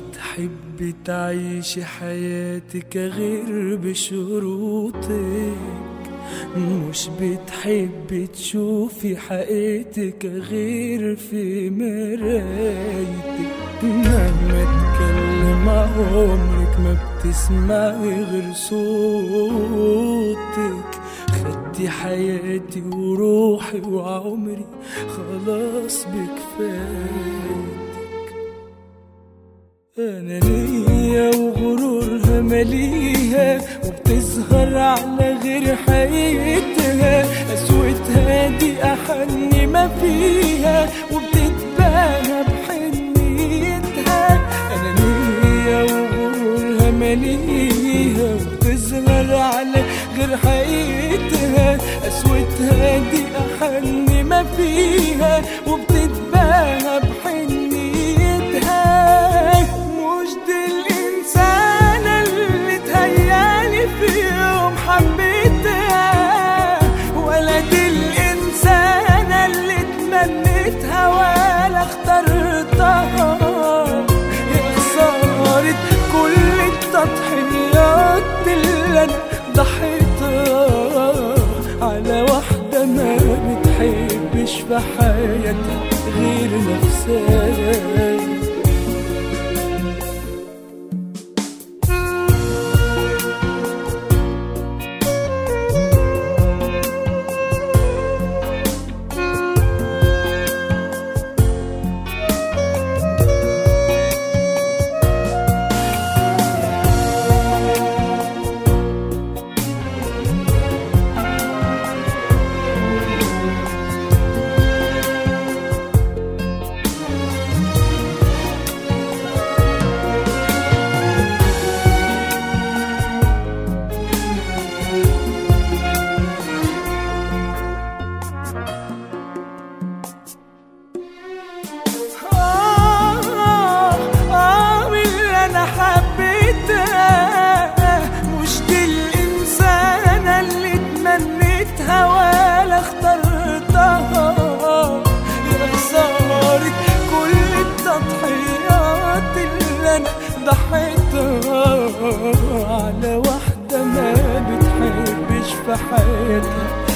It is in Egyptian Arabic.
بتحبي تعيشي حياتك غير بشروطك مش بتحبي تشوفي حقيقتك غير في مرايتك مهما تكلم عمرك ما بتسمعي غير صوتك خدتي حياتي وروحي وعمري خلاص بكفايتك أنانية وغرورها مليها وبتظهر على غير حقيقتها قسوتها دي أحن ما فيها وبتتباهى بحنيتها أنانية وغرورها مليها وبتظهر على غير حقيقتها قسوتها دي أحن ما فيها وبتتباهى بحنيتها مش دي الإنسانة اللي تهيالي في يوم حبيتها ولا دي الإنسانة اللي تمنيتها ولا اخترتها يا خسارة كل التضحيات اللي أنا ضحيتها على واحدة ما بتحبش في حياتها غير نفسها آه آه من اللي أنا حبيتها مش دي الإنسانة اللي تمنيتها ولا اخترتها يا خسارة كل التضحيات اللي أنا ضحيتها على واحدة ما بتحبش في حياتها